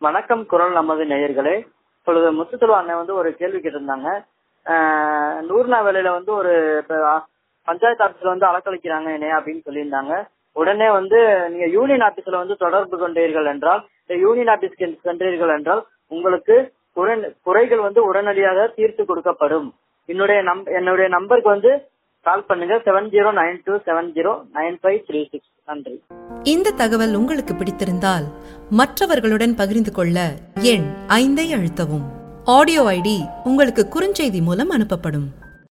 வணக்கம் குரல் நமது நேயர்களே இப்பொழுது முத்துத்துவ அண்ணன் வந்து ஒரு கேள்வி கேட்டிருந்தாங்க ஆஹ் நூறுநா வேலையில வந்து ஒரு இப்ப பஞ்சாயத்து ஆபீஸ்ல வந்து அலக்களிக்கிறாங்க என்னைய அப்படின்னு சொல்லியிருந்தாங்க உடனே வந்து நீங்க யூனியன் ஆபீஸ்ல வந்து தொடர்பு கொண்டீர்கள் என்றால் இந்த யூனியன் ஆபீஸ்க்கு சென்றீர்கள் என்றால் உங்களுக்கு குறை- குறைகள் வந்து உடனடியாக தீர்த்து கொடுக்கப்படும் என்னுடைய நம் என்னுடைய நம்பருக்கு வந்து கால் பண்ணுங்க seven zero nine two seven zero nine five three six நன்றி இந்த தகவல் உங்களுக்கு பிடித்திருந்தால் மற்றவர்களுடன் பகிர்ந்து கொள்ள எண் ஐந்தை அழுத்தவும் ஆடியோ ஐடி உங்களுக்கு குறுஞ்செய்தி மூலம் அனுப்பப்படும்